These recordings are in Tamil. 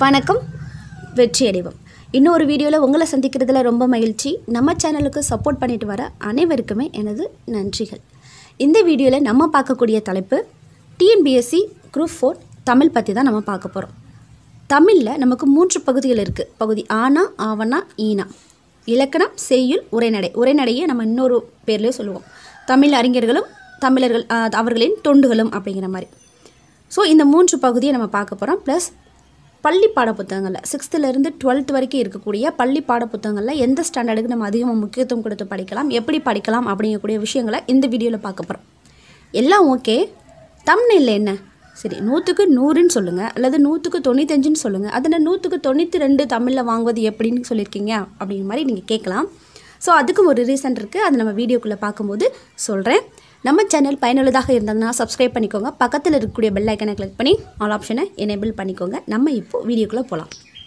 வணக்கம் வெற்றி அடைவோம் இன்னொரு வீடியோவில் உங்களை சந்திக்கிறதுல ரொம்ப மகிழ்ச்சி நம்ம சேனலுக்கு சப்போர்ட் பண்ணிட்டு வர அனைவருக்குமே எனது நன்றிகள் இந்த வீடியோவில் நம்ம பார்க்கக்கூடிய தலைப்பு டிஎன்பிஎஸ்சி குரூப் ஃபோர் தமிழ் பற்றி தான் நம்ம பார்க்க போகிறோம் தமிழில் நமக்கு மூன்று பகுதிகள் இருக்குது பகுதி ஆனா ஆவனா ஈனா இலக்கணம் செய்யுள் உரைநடை உரைநடையை நம்ம இன்னொரு பேர்லேயே சொல்லுவோம் தமிழ் அறிஞர்களும் தமிழர்கள் ஆ, அவர்களின் தொண்டுகளும் அப்படிங்கிற மாதிரி ஸோ இந்த மூன்று பகுதியை நம்ம பார்க்க போகிறோம் ப்ளஸ் பள்ளி பாட புத்தகங்களில் சிக்ஸ்த்துலேருந்து டுவெல்த் வரைக்கும் இருக்கக்கூடிய பள்ளி பாட புத்தகங்களில் எந்த ஸ்டாண்டர்டுக்கு நம்ம அதிகமாக முக்கியத்துவம் கொடுத்து படிக்கலாம் எப்படி படிக்கலாம் அப்படிங்கக்கூடிய விஷயங்களை இந்த வீடியோவில் பார்க்க போகிறோம் எல்லாம் ஓகே தமிழில் என்ன சரி நூற்றுக்கு நூறுன்னு சொல்லுங்கள் அல்லது நூற்றுக்கு தொண்ணூத்தஞ்சுன்னு சொல்லுங்கள் அதில் நூற்றுக்கு தொண்ணூற்றி ரெண்டு தமிழில் வாங்குவது எப்படின்னு சொல்லியிருக்கீங்க அப்படிங்கிற மாதிரி நீங்கள் கேட்கலாம் ஸோ அதுக்கும் ஒரு ரீசன் இருக்குது அது நம்ம வீடியோக்குள்ளே பார்க்கும்போது சொல்கிறேன் நம்ம சேனல் பயனுள்ளதாக இருந்ததுன்னா சப்ஸ்கிரைப் பண்ணிக்கோங்க பக்கத்தில் இருக்கக்கூடிய பெல் ஐக்கனை கிளிக் பண்ணி ஆல் ஆப்ஷனை எனேபிள் பண்ணிக்கோங்க நம்ம இப்போ வீடியோக்குள்ளே போகலாம்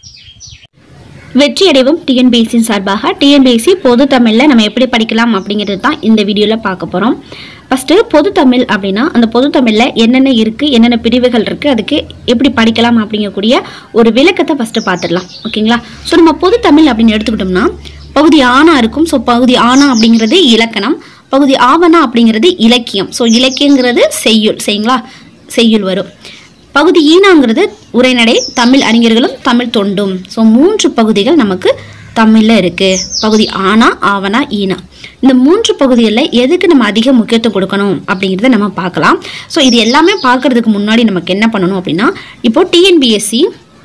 வெற்றி அடைவும் டிஎன்பிஎஸ்சியின் சார்பாக டிஎன்பிஎஸ்சி பொது தமிழில் நம்ம எப்படி படிக்கலாம் அப்படிங்கிறது தான் இந்த வீடியோவில் பார்க்க போகிறோம் ஃபஸ்ட்டு பொது தமிழ் அப்படின்னா அந்த பொது தமிழில் என்னென்ன இருக்குது என்னென்ன பிரிவுகள் இருக்குது அதுக்கு எப்படி படிக்கலாம் அப்படிங்கக்கூடிய ஒரு விளக்கத்தை ஃபஸ்ட்டு பார்த்துடலாம் ஓகேங்களா ஸோ நம்ம பொது தமிழ் அப்படின்னு எடுத்துக்கிட்டோம்னா பகுதி ஆனா இருக்கும் ஸோ பகுதி ஆனா அப்படிங்கிறது இலக்கணம் பகுதி ஆவணா அப்படிங்கிறது இலக்கியம் ஸோ இலக்கியங்கிறது செய்யுள் சரிங்களா செய்யுள் வரும் பகுதி ஈனாங்கிறது உரைநடை தமிழ் அறிஞர்களும் தமிழ் தொண்டும் ஸோ மூன்று பகுதிகள் நமக்கு தமிழில் இருக்குது பகுதி ஆனா ஆவணா ஈனா இந்த மூன்று பகுதிகளில் எதுக்கு நம்ம அதிக முக்கியத்துவம் கொடுக்கணும் அப்படிங்கிறத நம்ம பார்க்கலாம் ஸோ இது எல்லாமே பார்க்கறதுக்கு முன்னாடி நமக்கு என்ன பண்ணணும் அப்படின்னா இப்போ டிஎன்பிஎஸ்சி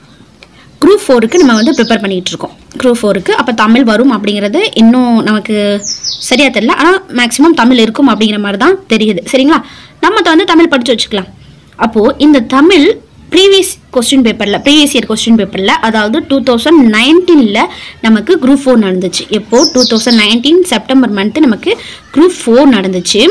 குரூப் ஃபோருக்கு நம்ம வந்து ப்ரிப்பேர் பண்ணிகிட்டு இருக்கோம் குரூப் ஃபோருக்கு அப்போ தமிழ் வரும் அப்படிங்கிறது இன்னும் நமக்கு சரியாக தெரியல ஆனால் மேக்ஸிமம் தமிழ் இருக்கும் அப்படிங்கிற மாதிரி தான் தெரியுது சரிங்களா நம்ம அதை வந்து தமிழ் படித்து வச்சுக்கலாம் அப்போது இந்த தமிழ் ப்ரீவியஸ் கொஸ்டின் பேப்பரில் ப்ரீவியஸ் இயர் கொஸ்டின் பேப்பரில் அதாவது டூ தௌசண்ட் நைன்டீனில் நமக்கு குரூப் ஃபோர் நடந்துச்சு எப்போது two thousand nineteen September month நமக்கு குரூப் ஃபோர் நடந்துச்சு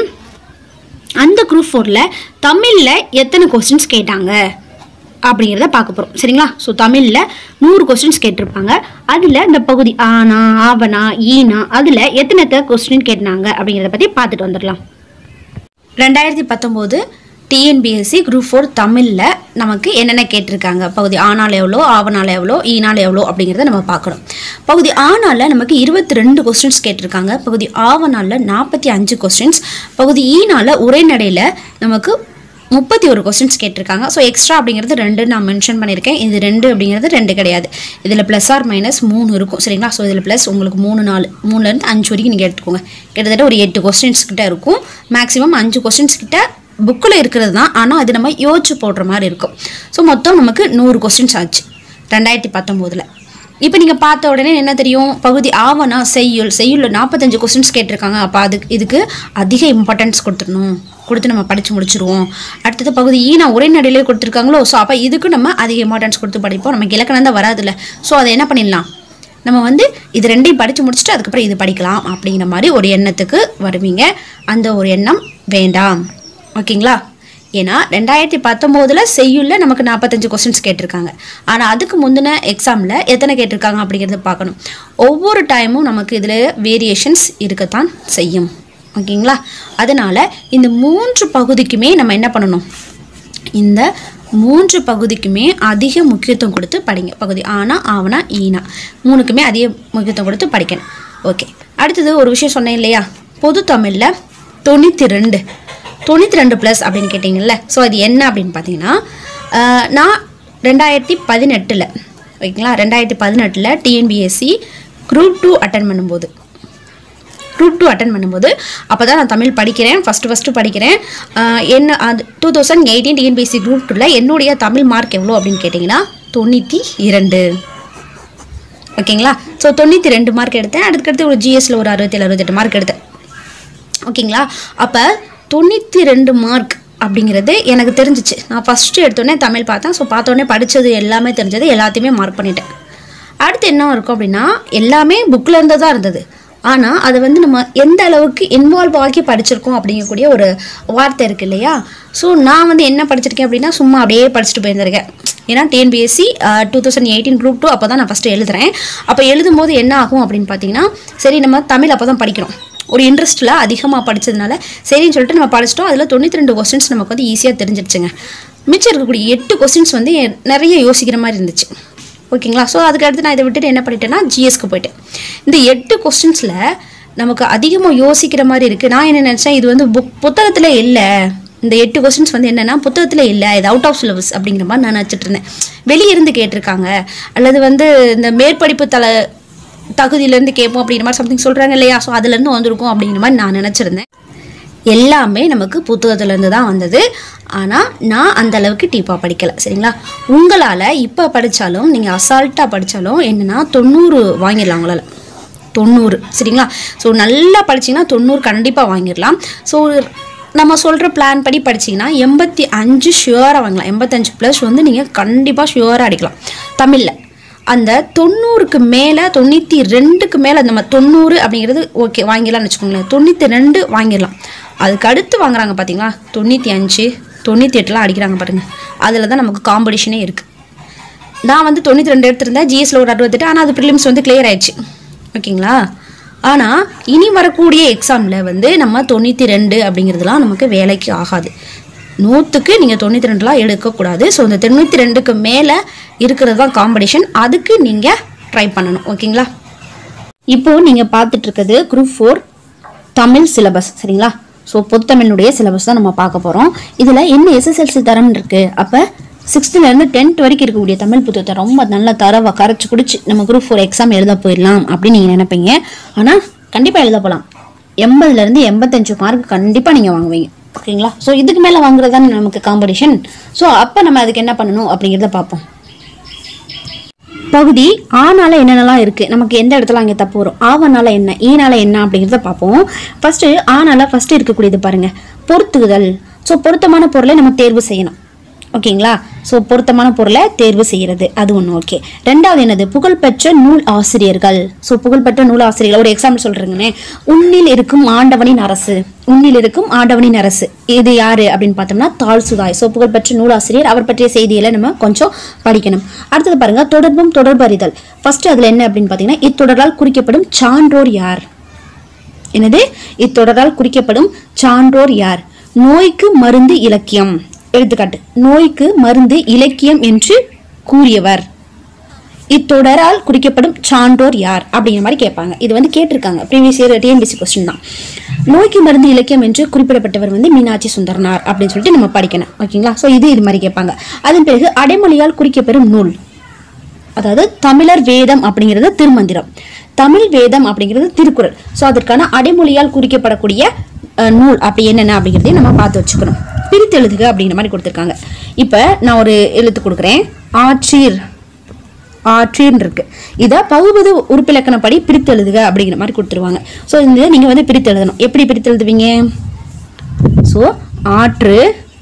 அந்த குரூப் ஃபோரில் தமிழில் எத்தனை கொஸ்டின்ஸ் கேட்டாங்க அப்படிங்கிறத பார்க்க போகிறோம் சரிங்களா ஸோ தமிழில் நூறு கொஸ்டின்ஸ் கேட்டிருப்பாங்க அதில் இந்த பகுதி ஆனா ஆவனா ஈனா அதில் எத்தனை எத்தனை கொஸ்டின் கேட்டாங்க அப்படிங்கிறத பற்றி பார்த்துட்டு வந்துடலாம் ரெண்டாயிரத்தி பத்தொம்போது டிஎன்பிஎஸ்சி குரூப் ஃபோர் தமிழில் நமக்கு என்னென்ன கேட்டிருக்காங்க பகுதி ஆனால் எவ்வளோ ஆவனால் எவ்வளோ ஈனால் எவ்வளோ அப்படிங்கிறத நம்ம பார்க்கணும் பகுதி ஆனால நமக்கு இருபத்தி ரெண்டு கொஸ்டின்ஸ் கேட்டிருக்காங்க பகுதி ஆவனாலில் நாற்பத்தி அஞ்சு கொஸ்டின்ஸ் பகுதி ஈனால உரைநடையில் நமக்கு முப்பத்தி ஒரு கொஸ்டின்ஸ் கேட்டிருக்காங்க ஸோ எக்ஸ்ட்ரா அப்படிங்கிறது ரெண்டு நான் மென்ஷன் பண்ணியிருக்கேன் இது ரெண்டு அப்படிங்கிறது ரெண்டு கிடையாது இதில் ப்ளஸ் ஆர் மைனஸ் மூணு இருக்கும் சரிங்களா ஸோ இதில் ப்ளஸ் உங்களுக்கு மூணு நாலு மூணுலேருந்து அஞ்சு வரைக்கும் நீங்கள் எடுத்துக்கோங்க கிட்டத்தட்ட ஒரு எட்டு கொஸ்டின்ஸ் கிட்ட இருக்கும் மேக்ஸிமம் அஞ்சு கொஸ்டின்ஸ் கிட்ட புக்கில் இருக்கிறது தான் ஆனால் அது நம்ம யோசிச்சு போடுற மாதிரி இருக்கும் ஸோ மொத்தம் நமக்கு நூறு கொஸ்டின்ஸ் ஆச்சு ரெண்டாயிரத்தி பத்தொம்போதில் இப்போ நீங்கள் பார்த்த உடனே என்ன தெரியும் பகுதி ஆவணா செய்யுள் செய்யுளில் நாற்பத்தஞ்சு கொஸ்டின்ஸ் கேட்டிருக்காங்க அப்போ அதுக்கு இதுக்கு அதிக இம்பார்ட்டன்ஸ் கொடுத்துடணும் கொடுத்து நம்ம படித்து முடிச்சிருவோம் அடுத்தது பகுதி ஈனா உரைநடையிலே கொடுத்துருக்காங்களோ ஸோ அப்போ இதுக்கு நம்ம அதிக இம்பார்ட்டன்ஸ் கொடுத்து படிப்போம் நமக்கு இலக்கணம் தான் வராதுல்ல ஸோ அதை என்ன பண்ணிடலாம் நம்ம வந்து இது ரெண்டையும் படித்து முடிச்சுட்டு அதுக்கப்புறம் இது படிக்கலாம் அப்படிங்கிற மாதிரி ஒரு எண்ணத்துக்கு வருவீங்க அந்த ஒரு எண்ணம் வேண்டாம் ஓகேங்களா ஏன்னா ரெண்டாயிரத்தி பத்தொம்போதில் செய்யுள்ள நமக்கு நாற்பத்தஞ்சு கொஸ்டின்ஸ் கேட்டிருக்காங்க ஆனால் அதுக்கு முந்தின எக்ஸாமில் எத்தனை கேட்டிருக்காங்க அப்படிங்கிறத பார்க்கணும் ஒவ்வொரு டைமும் நமக்கு இதில் வேரியேஷன்ஸ் இருக்கத்தான் செய்யும் ஓகேங்களா அதனால் இந்த மூன்று பகுதிக்குமே நம்ம என்ன பண்ணணும் இந்த மூன்று பகுதிக்குமே அதிக முக்கியத்துவம் கொடுத்து படிங்க பகுதி ஆனா ஆவனா ஈனா மூணுக்குமே அதிக முக்கியத்துவம் கொடுத்து படிக்கணும் ஓகே அடுத்தது ஒரு விஷயம் சொன்னேன் இல்லையா பொது தமிழில் தொண்ணூற்றி ரெண்டு தொண்ணூற்றி ரெண்டு ப்ளஸ் அப்படின்னு கேட்டிங்கல்ல ஸோ அது என்ன அப்படின்னு பார்த்தீங்கன்னா ஆஹ், நான் ரெண்டாயிரத்தி பதினெட்டில் ஓகேங்களா ரெண்டாயிரத்தி பதினெட்டில் டிஎன்பிஎஸ்சி குரூப் டூ அட்டன் பண்ணும்போது குரூப் டூ அட்டன் பண்ணும்போது அப்போ தான் நான் தமிழ் படிக்கிறேன் ஃபஸ்ட்டு ஃபஸ்ட்டு படிக்கிறேன் ஆஹ் என்ன அது two thousand eighteen TNPSC group டூவில் என்னுடைய தமிழ் மார்க் எவ்வளோ அப்படின்னு கேட்டிங்கன்னா தொண்ணூற்றி இரண்டு ஓகேங்களா ஸோ தொண்ணூற்றி ரெண்டு மார்க் எடுத்தேன் அதுக்கடுத்து ஒரு ஜிஎஸ்ல ஒரு அறுபத்தேழு அறுபத்தெட்டு மார்க் எடுத்தேன் ஓகேங்களா அப்போ தொண்ணூற்றி ரெண்டு மார்க் அப்படிங்கிறது எனக்கு தெரிஞ்சிச்சு நான் ஃபஸ்ட்டு எடுத்தோடனே தமிழ் பார்த்தேன் ஸோ பார்த்தோன்னே படித்தது எல்லாமே தெரிஞ்சது எல்லாத்தையுமே மார்க் பண்ணிட்டேன் அடுத்து என்ன இருக்கும் அப்படின்னா எல்லாமே புக்கில் இருந்து தான் இருந்தது ஆனால் அது வந்து நம்ம எந்த அளவுக்கு இன்வால்வ் ஆகி படிச்சிருக்கோம் அப்படிங்கக்கூடிய ஒரு வார்த்தை இருக்கு இல்லையா ஸோ நான் வந்து என்ன படிச்சிருக்கேன் அப்படின்னா சும்மா அப்படியே படிச்சுட்டு போயிருந்திருக்கேன் ஏன்னா TNPSC two thousand eighteen group two அப்போ தான் நான் ஃபஸ்ட்டு எழுதுறேன் அப்போ எழுதும்போது என்ன ஆகும் அப்படின்னு பார்த்தீங்கன்னா சரி நம்ம தமிழ் அப்போ தான் படிக்கிறோம் ஒரு இன்ட்ரெஸ்ட்டில் அதிகமாக படித்ததுனால சரின்னு சொல்லிட்டு நம்ம படிச்சிட்டோம் அதில் தொண்ணூற்றி ரெண்டு கொஸ்டின்ஸ் நமக்கு வந்து ஈஸியாக தெரிஞ்சிருச்சுங்க மிச்சம் இருக்கக்கூடிய எட்டு கொஸ்டின்ஸ் வந்து எ- நிறைய யோசிக்கிற மாதிரி இருந்துச்சு ஓகேங்களா ஸோ அதுக்கு அடுத்து நான் இதை விட்டுட்டு என்ன பண்ணிட்டேன்னா ஜிஎஸ்க்கு போயிட்டேன் இந்த எட்டு கொஸ்டின்ஸில் நமக்கு அதிகமாக யோசிக்கிற மாதிரி இருக்குது நான் என்ன நினச்சேன் இது வந்து புக் புத்தகத்தில் இல்லை இந்த எட்டு கொஸ்டின்ஸ் வந்து என்னென்னா புத்தகத்தில் இல்லை இது அவுட் ஆஃப் சிலபஸ் அப்படிங்கிற மாதிரி நான் நினச்சிட்டு இருந்தேன் வெளியே இருந்து கேட்டிருக்காங்க அல்லது வந்து இந்த மேற்படிப்பு தலை தகுதியிலேருந்து கேட்போம் அப்படிங்கிற மாதிரி சம்திங் சொல்கிறாங்க இல்லையா ஸோ அதுலேருந்து வந்திருக்கும் அப்படிங்கிற மாதிரி நான் நினச்சிருந்தேன் எல்லாமே நமக்கு புத்தகத்துலேருந்து தான் வந்தது ஆனால் நான் அந்த அளவுக்கு டீப்பாக படிக்கலை சரிங்களா உங்களால் இப்போ படித்தாலும் நீங்கள் அசால்ட்டாக படித்தாலும் என்னென்னா தொண்ணூறு வாங்கிடலாம் உங்களால் தொண்ணூறு சரிங்களா ஸோ நல்லா படிச்சீங்கன்னா தொண்ணூறு கண்டிப்பாக வாங்கிடலாம் ஸோ நம்ம சொல்கிற பிளான் படி படிச்சீங்கன்னா எண்பத்தி அஞ்சு ஷுவராக வாங்கலாம் எண்பத்தஞ்சு ப்ளஸ் வந்து நீங்கள் கண்டிப்பாக ஷுவராக அடிக்கலாம் தமிழில் அந்த தொண்ணூறுக்கு மேலே தொண்ணூற்றி ரெண்டுக்கு மேலே நம்ம தொண்ணூறு அப்படிங்கிறது ஓகே வாங்கிடலாம்னு வச்சுக்கோங்களேன் தொண்ணூற்றி ரெண்டு வாங்கிடலாம் அதுக்கு அடுத்து வாங்குறாங்க பார்த்தீங்களா தொண்ணூற்றி அஞ்சு தொண்ணூற்றி எட்டுலாம் அடிக்கிறாங்க பாருங்க அதில் தான் நமக்கு காம்படிஷனே இருக்குது நான் வந்து தொண்ணூற்றி ரெண்டு எடுத்திருந்தேன் ஜிஎஸ்ல ஒரு அறுபத்தெட்டு ஆனால் அது ப்ரிலிம்ஸ் வந்து கிளியர் ஆயிடுச்சு ஓகேங்களா ஆனால் இனி வரக்கூடிய எக்ஸாமில் வந்து நம்ம தொண்ணூற்றி ரெண்டு அப்படிங்கிறதுலாம் நமக்கு வேலைக்கு ஆகாது நூற்றுக்கு நீங்கள் தொண்ணூற்றி ரெண்டுலாம் எடுக்கக்கூடாது ஸோ இந்த தொண்ணூற்றி ரெண்டுக்கு மேலே இருக்கிறது தான் காம்படிஷன் அதுக்கு நீங்கள் ட்ரை பண்ணணும் ஓகேங்களா இப்போ நீங்க பார்த்துட்டு இருக்கிறது குரூப் ஃபோர் தமிழ் சிலபஸ் சரிங்களா ஸோ பொத்தமிழுடைய சிலபஸ் தான் நம்ம பார்க்க போறோம் இதுல என்ன எஸ்எஸ்எல்சி தரம் இருக்கு அப்ப சிக்ஸ்த்ல இருந்து டென்த் வரைக்கும் இருக்கக்கூடிய தமிழ் புத்தகத்தை ரொம்ப நல்ல தரவா கரைச்சு குடிச்சு நம்ம குரூப் ஃபோர் எக்ஸாம் எழுத போயிடலாம் அப்படின்னு நீங்க நினைப்பீங்க ஆனா கண்டிப்பா எழுத போகலாம் எண்பதுல இருந்து எண்பத்தஞ்சு மார்க் கண்டிப்பா நீங்க வாங்குவீங்க ஓகேங்களா ஸோ இதுக்கு மேல வாங்குறது தானே நமக்கு காம்படிஷன் ஸோ அப்ப நம்ம அதுக்கு என்ன பண்ணணும் அப்படிங்கிறத பார்ப்போம் பகுதி ஆனால என்னென்னலாம் இருக்கு நமக்கு எந்த இடத்துல அங்கே தப்பு வரும் ஆவனால என்ன ஈனால என்ன அப்படிங்கிறத பார்ப்போம் ஃபர்ஸ்ட் ஆனால ஃபர்ஸ்ட் இருக்கக்கூடியது பாருங்க பொருத்துதல் ஸோ பொருத்தமான பொருளை நம்ம தேர்வு செய்யணும் ஓகேங்களா ஸோ பொருத்தமான பொருளை தேர்வு செய்யறது அது ஒன்று ஓகே ரெண்டாவது என்னது புகழ்பெற்ற நூல் ஆசிரியர்கள் ஸோ புகழ்பெற்ற நூல் ஆசிரியர்கள் ஒரு எக்ஸாம்பிள் சொல்றேங்கண்ணே உன்னில் இருக்கும் ஆண்டவனின் அரசு உன்னில் இருக்கும் ஆண்டவனின் அரசு இது யாரு அப்படின்னு பார்த்தோம்னா தாழ் சுதாய் ஸோ புகழ்பெற்ற நூலாசிரியர் அவர் பற்றிய செய்திகளை நம்ம கொஞ்சம் படிக்கணும் அடுத்தது பாருங்க தொடர்பும் தொடர்பறிதல் ஃபர்ஸ்ட் அதுல என்ன அப்படின்னு பார்த்தீங்கன்னா இத்தொடரால் குறிக்கப்படும் சான்றோர் யார் என்னது இத்தொடரால் குறிக்கப்படும் சான்றோர் யார் நோய்க்கு மருந்து இலக்கியம் எடுத்துக்காட்டு நோய்க்கு மருந்து இலக்கியம் என்று கூறியவர் இத்தொடரால் குறிக்கப்படும் சான்றோர் யார் அப்படிங்கிற மாதிரி கேட்பாங்க இது வந்து கேட்டிருக்காங்க ப்ரீவியஸ் இயர் டிஎன்பிசி கொஸ்டின் தான் நோய்க்கு மருந்து இலக்கியம் என்று குறிப்பிடப்பட்டவர் வந்து மீனாட்சி சுந்தரனார் அப்படின்னு சொல்லிட்டு நம்ம படிக்கணும் ஓகேங்களா ஸோ இது இது மாதிரி கேட்பாங்க அதன் பிறகு அடைமொழியால் குறிக்கப்பெறும் நூல் அதாவது தமிழர் வேதம் அப்படிங்கிறது திருமந்திரம் தமிழ் வேதம் அப்படிங்கிறது திருக்குறள் ஸோ அதற்கான அடைமொழியால் குறிக்கப்படக்கூடிய அஹ், நூல் அப்படி என்னென்ன அப்படிங்கிறதையும் நம்ம பார்த்து வச்சுக்கணும் பிரித்து எழுதுக அப்படிங்கிற மாதிரி கொடுத்துருக்காங்க இப்போ நான் ஒரு எழுத்து கொடுக்குறேன் ஆற்றீர் ஆற்றீர்னு இருக்கு இதை பகுபது உறுப்பிலக்கணப்படி பிரித்து எழுதுக அப்படிங்கிற மாதிரி கொடுத்துருவாங்க ஸோ இந்த நீங்கள் வந்து பிரித்து எழுதணும் எப்படி பிரித்து எழுதுவீங்க ஸோ ஆற்று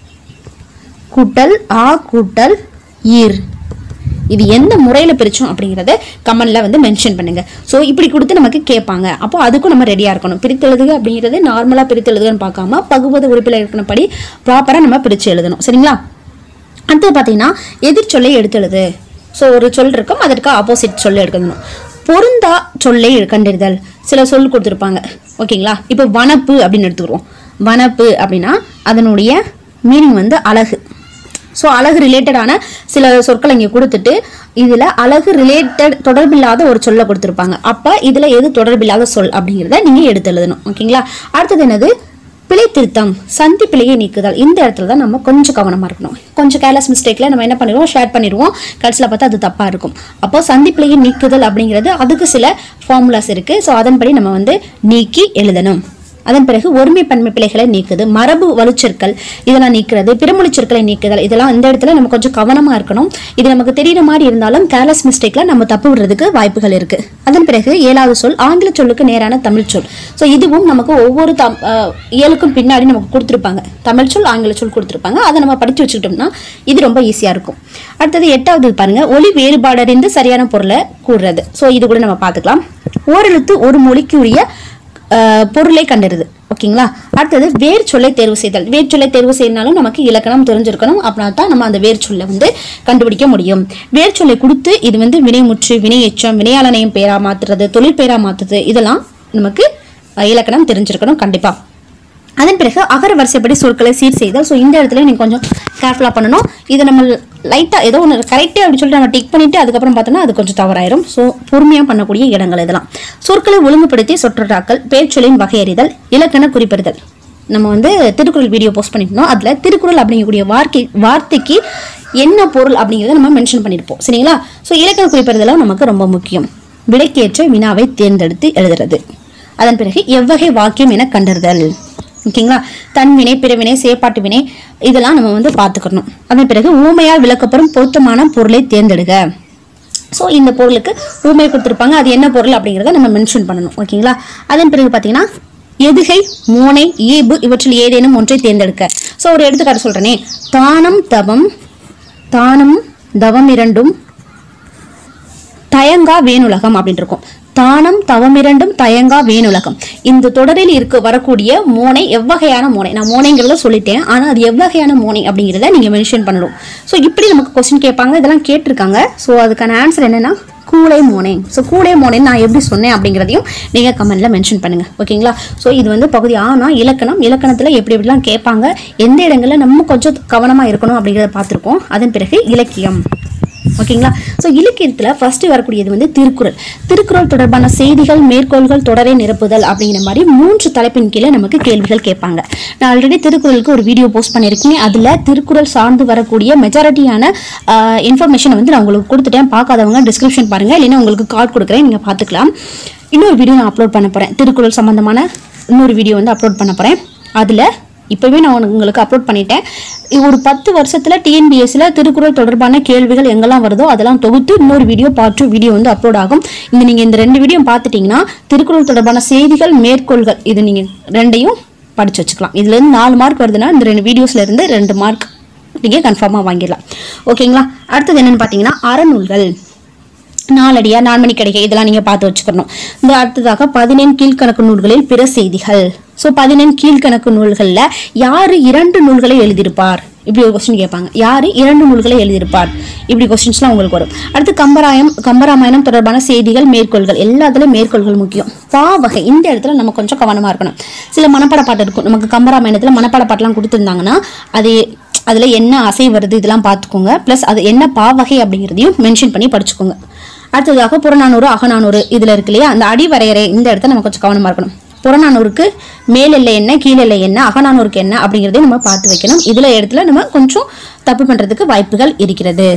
கூட்டல் ஆ கூட்டல் ஈர் இது எந்த முறையில் பிரிச்சோம் அப்படிங்கிறத கமெண்ட்ல வந்து மென்ஷன் பண்ணுங்க ஸோ இப்படி கொடுத்து நமக்கு கேட்பாங்க அப்போ அதுக்கும் நம்ம ரெடியாக இருக்கணும் பிரித்து எழுதுக அப்படிங்கிறது நார்மலாக பிரித்து எழுதுகன்னு பார்க்காம பகுபத உறுப்பில் இருக்கிறபடி ப்ராப்பராக நம்ம பிரித்து எழுதணும் சரிங்களா அடுத்தது பார்த்தீங்கன்னா எதிர்ச்சொல்லை எடுத்து எழுது ஸோ ஒரு சொல் இருக்கும் அதற்கு ஆப்போசிட் சொல்லை எடுக்கணும் பொருந்தா சொல்லை கண்டறிதல் சில சொல் கொடுத்துருப்பாங்க ஓகேங்களா இப்போ வனப்பு அப்படின்னு எடுத்துக்கிறோம் வனப்பு அப்படின்னா அதனுடைய மீனிங் வந்து அழகு ஸோ அழகு ரிலேட்டடான சில சொற்களை இங்கே கொடுத்துட்டு இதில் அழகு ரிலேட்டட் தொடர்பில்லாத ஒரு சொல்லை கொடுத்துருப்பாங்க அப்போ இதில் எது தொடர்பில்லாத சொல் அப்படிங்கிறத நீங்கள் எடுத்து எழுதணும் ஓகேங்களா அடுத்தது என்னது பிழை திருத்தம் சந்தி பிழையை நீக்குதல் இந்த இடத்துல தான் நம்ம கொஞ்சம் கவனமாக இருக்கணும் கொஞ்சம் கேர்லெஸ் மிஸ்டேக்கில் நம்ம என்ன பண்ணிடுவோம் ஷேர் பண்ணிடுவோம் கடைசியில் பார்த்தா அது தப்பாக இருக்கும் அப்போ சந்தி பிழையை நீக்குதல் அப்படிங்கிறது அதுக்கு சில ஃபார்முலாஸ் இருக்குது ஸோ அதன்படி நம்ம வந்து நீக்கி எழுதணும் அதன் பிறகு ஒருமை பன்மை பிழைகளை நீக்குது மரபு வலுச்சொற்கள் இதெல்லாம் நீக்கிறது பிறமொழி சொற்களை நீக்குதல் இதெல்லாம் இந்த இடத்துல நம்ம கொஞ்சம் கவனமா இருக்கணும் இது நமக்கு தெரியுற மாதிரி இருந்தாலும் கேர்லெஸ் மிஸ்டேக்ல நம்ம தப்பு விடுறதுக்கு வாய்ப்புகள் இருக்கு அதன் பிறகு ஏழாவது சொல் ஆங்கில சொல்லுக்கு நேரான தமிழ் சொல் ஸோ இதுவும் நமக்கு ஒவ்வொரு தம் அஹ், இயலுக்கும் பின்னாடி நமக்கு கொடுத்துருப்பாங்க தமிழ் சொல் ஆங்கில சொல் கொடுத்துருப்பாங்க அதை நம்ம படிச்சு வச்சுக்கிட்டோம்னா இது ரொம்ப ஈஸியா இருக்கும் அடுத்தது எட்டாவது பாருங்க ஒலி வேறுபாடறிந்து சரியான பொருளை கூறுறது ஸோ இது கூட நம்ம பார்த்துக்கலாம் ஓரெழுத்து ஒரு மொழிக்கு உரிய அஹ், பொருளை கண்டறிது ஓகேங்களா அடுத்தது வேர் சொல்லை தேர்வு செய்தல் வேர் சொல்லை தேர்வு செய்யனாலும் நமக்கு இலக்கணம் தெரிஞ்சிருக்கணும் அப்படின்னா தான் நம்ம அந்த வேர் சொல்லை வந்து கண்டுபிடிக்க முடியும் வேர் சொல்லை கொடுத்து இது வந்து வினைமுற்று வினை எச்சம் வினையாளனையும் பேரா மாத்துறது தொழில் பேரா மாத்துறது இதெல்லாம் நமக்கு அஹ், இலக்கணம் தெரிஞ்சிருக்கணும் கண்டிப்பா அதன் பிறகு அகர வரிசைப்படி சொற்களை சீர் செய்தல் ஸோ இந்த இடத்துல நீங்கள் கொஞ்சம் கேர்ஃபுல்லாக பண்ணணும் இதை நம்ம லைட்டாக ஏதோ ஒன்று கரெக்டாக அப்படின்னு சொல்லிட்டு நம்ம டிக் பண்ணிவிட்டு அதுக்கப்புறம் பார்த்தோன்னா அது கொஞ்சம் தவறாயிரும் ஸோ பொறுமையாக பண்ணக்கூடிய இடங்கள் இதெல்லாம் சொற்களை ஒழுங்குபடுத்தி சொற்றொடாக்கள் பேர்ச்சொல்லின் வகையறிதல் இலக்கண குறிப்பறிதல் நம்ம வந்து திருக்குறள் வீடியோ போஸ்ட் பண்ணியிருந்தோம் அதில் திருக்குறள் அப்படிங்கக்கூடிய வார்த்தை வார்த்தைக்கு என்ன பொருள் அப்படிங்கிறத நம்ம மென்ஷன் பண்ணியிருப்போம் சரிங்களா ஸோ இலக்கண குறிப்பறிதலும் நமக்கு ரொம்ப முக்கியம் விடைக்கேற்ற வினாவை தேர்ந்தெடுத்து எழுதுறது அதன் பிறகு எவ்வகை வாக்கியம் என கண்டறிதல் ஓகேங்களா தன்வினை பிறவினை செயற்பாட்டு வினை இதெல்லாம் நம்ம வந்து பார்த்துக்கணும் அதன் பிறகு ஊமையால் விளக்கப்படும் பொருத்தமான பொருளை தேர்ந்தெடுக ஸோ இந்த பொருளுக்கு ஊமை கொடுத்துருப்பாங்க அது என்ன பொருள் அப்படிங்கிறத நம்ம மென்ஷன் பண்ணணும் ஓகேங்களா அதன் பிறகு பார்த்தீங்கன்னா எதுகை மோனை ஈபு இவற்றில் ஏதேனும் ஒன்றை தேர்ந்தெடுக்க ஸோ ஒரு எடுத்துக்காட்டு சொல்கிறேனே தானம் தவம் தானம் தவம் இரண்டும் தயங்கா வேணுலகம் அப்படின்னு இருக்கும் தானம் தவமிரண்டும் தயங்கா வேணுலகம் இந்த தொடரில் இருக்க வரக்கூடிய மோனை எவ்வகையான மோனை நான் மோனைங்கிறத சொல்லிட்டேன் ஆனால் அது எவ்வகையான மோனை அப்படிங்கிறத நீங்கள் மென்ஷன் பண்ணணும் ஸோ இப்படி நமக்கு கொஸ்டின் கேட்பாங்க இதெல்லாம் கேட்டிருக்காங்க ஸோ அதுக்கான ஆன்சர் என்னன்னா கூடை மோனை ஸோ கூடை மோனை நான் எப்படி சொன்னேன் அப்படிங்கிறதையும் நீங்கள் கமெண்ட்ல மென்ஷன் பண்ணுங்க ஓகேங்களா ஸோ இது வந்து பகுதி ஆனா இலக்கணம் இலக்கணத்தில் எப்படி எப்படிலாம் கேட்பாங்க எந்த இடங்களில் நம்ம கொஞ்சம் கவனமாக இருக்கணும் அப்படிங்கிறத பார்த்துருக்கோம் அதன் பிறகு இலக்கியம் ஓகேங்களா ஸோ இலக்கியத்தில் ஃபர்ஸ்ட் வரக்கூடியது வந்து திருக்குறள் திருக்குறள் தொடர்பான செய்திகள் மேற்கோள்கள் தொடரை நிரப்புதல் அப்படிங்கிற மாதிரி மூன்று தலைப்பின் கீழே நமக்கு கேள்விகள் கேட்பாங்க நான் ஆல்ரெடி திருக்குறளுக்கு ஒரு வீடியோ போஸ்ட் பண்ணியிருக்கேன் அதில் திருக்குறள் சார்ந்து வரக்கூடிய மெஜாரிட்டியான இன்ஃபர்மேஷனை வந்து நான் உங்களுக்கு கொடுத்துட்டேன் பார்க்காதவங்க டிஸ்கிரிப்ஷன் பாருங்க இல்லைன்னா உங்களுக்கு கார்டு கொடுக்குறேன் நீங்கள் பார்த்துக்கலாம் இன்னொரு வீடியோ நான் அப்லோட் பண்ண போகிறேன் திருக்குறள் சம்மந்தமான இன்னொரு வீடியோ வந்து அப்லோட் பண்ண போகிறேன் அதில் இப்போவே நான் உனக்கு- உங்களுக்கு அப்லோட் பண்ணிட்டேன் இது ஒரு பத்து வருஷத்தில் டிஎன்பிஎஸ்சியில் திருக்குறள் தொடர்பான கேள்விகள் எங்கெல்லாம் வருதோ அதெல்லாம் தொகுத்து இன்னொரு வீடியோ பார்ட் வீடியோ வந்து அப்லோட் ஆகும் இந்த நீங்கள் இந்த ரெண்டு வீடியோ பார்த்துட்டிங்கன்னா திருக்குறள் தொடர்பான செய்திகள் மேற்கோள்கள் இது நீங்கள் ரெண்டையும் படிச்சு வச்சுக்கலாம் இதுலேருந்து நாலு மார்க் வருதுன்னா இந்த ரெண்டு வீடியோஸ்ல இருந்து ரெண்டு மார்க் நீங்கள் கன்ஃபார்மாக வாங்கிடலாம் ஓகேங்களா அடுத்தது என்னென்னு பார்த்தீங்கன்னா அறநூல்கள் நாலடியா நான்மணி கிடைக்க இதெல்லாம் நீங்க பார்த்து வச்சுக்கணும் இந்த அடுத்ததாக பதினெண் கீழ்கணக்கு நூல்களில் பிற செய்திகள் ஸோ பதினெண் கீழ்கணக்கு நூல்களில் யாரு இரண்டு நூல்களை எழுதியிருப்பார் இப்படி ஒரு கொஸ்டின் கேட்பாங்க யாரு இரண்டு நூல்களை எழுதியிருப்பார் இப்படி கொஸ்டின்ஸ்லாம் உங்களுக்கு வரும் அடுத்து கம்பராயம் கம்பராமாயணம் தொடர்பான செய்திகள் மேற்கோள்கள் எல்லாத்துலயும் மேற்கோள்கள் முக்கியம் பா வகை இந்த இடத்துல நம்ம கொஞ்சம் கவனமா இருக்கணும் சில மனப்பாட பாட்டு இருக்கும் நமக்கு கம்பராமாயணத்துல மனப்பாட பாட்டுலாம் கொடுத்துருந்தாங்கன்னா அது அதில் என்ன அசை வருது இதெல்லாம் பார்த்துக்கோங்க ப்ளஸ் அது என்ன பாவகை அப்படிங்கிறதையும் மென்ஷன் பண்ணி படிச்சுக்கோங்க அடுத்ததாக புறநானூறு அகநானூறு இதில் இருக்கு இல்லையா அந்த அடி வரையறை இந்த இடத்துல நம்ம கொஞ்சம் கவனமாக இருக்கணும் புறநானூறுக்கு மேல் எல்லை என்ன கீழ் எல்லை என்ன அகநானூருக்கு என்ன அப்படிங்கிறதையும் நம்ம பார்த்து வைக்கணும் இதில் இடத்துல நம்ம கொஞ்சம் தப்பு பண்ணுறதுக்கு வாய்ப்புகள் இருக்கிறது